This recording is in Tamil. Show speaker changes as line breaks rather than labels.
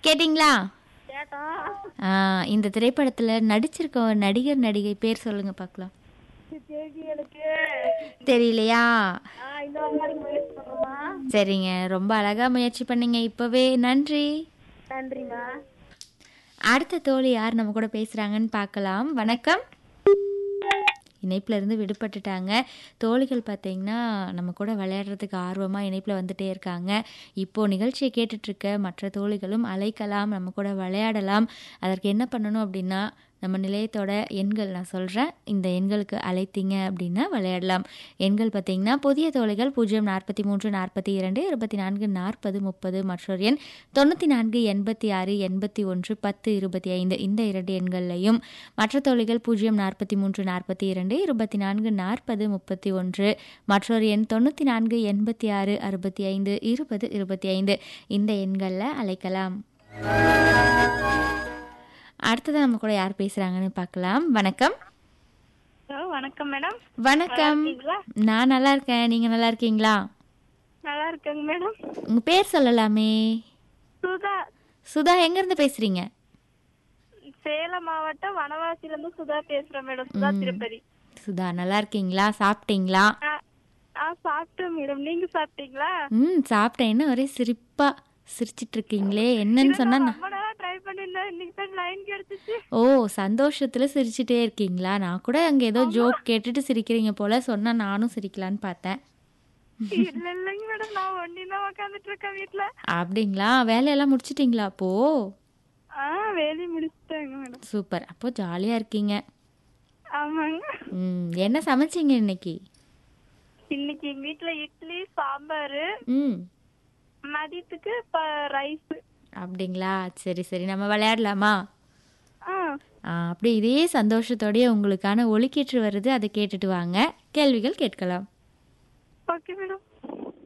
கேட்டிங்களா
கேட்டோம்
ஆ, இந்த திரைப்படத்துல நடிச்சிருக்க ஒரு நடிகர் நடிகை பேர் சொல்லுங்க பார்க்கலாம்
தேதி எனக்கு
தெரியலையா
ஆ இன்னொரு மாதிரி முயற்சி பண்ணுமா
சரிங்க ரொம்ப அழகா முயற்சி பண்ணீங்க இப்பவே நன்றி
நன்றிம்மா
அடுத்த தோழி யார் நம்ம கூட பேசுறாங்கன்னு பார்க்கலாம் வணக்கம் இணைப்புல இருந்து விடுபட்டுட்டாங்க தோழிகள் பார்த்தீங்கன்னா நம்ம கூட விளையாடுறதுக்கு ஆர்வமாக இணைப்பில் வந்துட்டே இருக்காங்க இப்போ நிகழ்ச்சியை கேட்டுட்டு இருக்க மற்ற தோழிகளும் அழைக்கலாம் நம்ம கூட விளையாடலாம் அதற்கு என்ன பண்ணணும் அப்படின்னா நம்ம நிலையத்தோட எண்கள் நான் சொல்கிறேன் இந்த எண்களுக்கு அழைத்தீங்க அப்படின்னா விளையாடலாம் எண்கள் பார்த்தீங்கன்னா புதிய தோழிகள் பூஜ்ஜியம் நாற்பத்தி மூன்று நாற்பத்தி இரண்டு இருபத்தி நான்கு நாற்பது முப்பது மற்றொரு எண் தொண்ணூற்றி நான்கு எண்பத்தி ஆறு எண்பத்தி ஒன்று பத்து இருபத்தி ஐந்து இந்த இரண்டு எண்கள்லையும் மற்ற தோழிகள் பூஜ்ஜியம் நாற்பத்தி மூன்று நாற்பத்தி இரண்டு இருபத்தி நான்கு நாற்பது முப்பத்தி ஒன்று மற்றொரு எண் தொண்ணூற்றி நான்கு எண்பத்தி ஆறு அறுபத்தி ஐந்து இருபது இருபத்தி ஐந்து இந்த எண்களில் அழைக்கலாம் அடுத்தது நம்ம கூட யார் பேசுகிறாங்கன்னு பார்க்கலாம் வணக்கம்
ஹலோ வணக்கம் மேடம்
வணக்கம்
இருக்கீங்களா?
நான் நல்லா இருக்கேன் நீங்கள் நல்லா இருக்கீங்களா
நல்லா இருக்கேங்க மேடம்
உங்கள் பேர் சொல்லலாமே
சுதா
சுதா எங்கேருந்து பேசுகிறீங்க
சேலம் மாவட்டம் வனவாசில இருந்து சுதா பேசுறேன் மேடம் சுதா திருப்பதி
சுதா நல்லா இருக்கீங்களா சாப்பிட்டீங்களா
ஆ, ஆ சாப்பிட்டேன் மேடம் நீங்க சாப்பிட்டீங்களா
ம் சாப்பிட்டேன் என்ன ஒரே சிரிப்பா சிரிச்சிட்டு இருக்கீங்களே என்னன்னு சொன்னா நான்-
ரொம்ப நேரம் ட்ரை பண்ணிருந்தேன் இன்னைக்கு தான் லைன் கிடைச்சிச்சு
ஓ சந்தோஷத்துல சிரிச்சிட்டே இருக்கீங்களா நான் கூட அங்க ஏதோ ஜோக் கேட்டுட்டு சிரிக்கிறீங்க போல சொன்னா நானும் சிரிக்கலான்னு பார்த்தேன்
இல்ல இல்லைங்க மேடம் நான் ஒண்டி தான் உட்காந்துட்டு இருக்கேன் வீட்டுல
அப்படிங்களா வேலையெல்லாம் முடிச்சிட்டிங்களா அப்போ
ஆ வேலையை முடிச்சுட்டேங்க மேடம்
சூப்பர் அப்போ ஜாலியா இருக்கீங்க
ஆமாங்க
ம் என்ன சமைச்சீங்க இன்னைக்கு
இன்னைக்கு எங்க வீட்டுல இட்லி சாம்பார்
ம்
மதியத்துக்கு ரைஸ்
அப்படிங்களா சரி சரி நம்ம விளையாடலாமா
ஆ
ஆ, அப்படியே இதே சந்தோஷத்தோடயே உங்களுக்கான ஒலிக்கீற்று வருது அதை கேட்டுட்டு வாங்க கேள்விகள் கேட்கலாம்
ஓகே மேடம்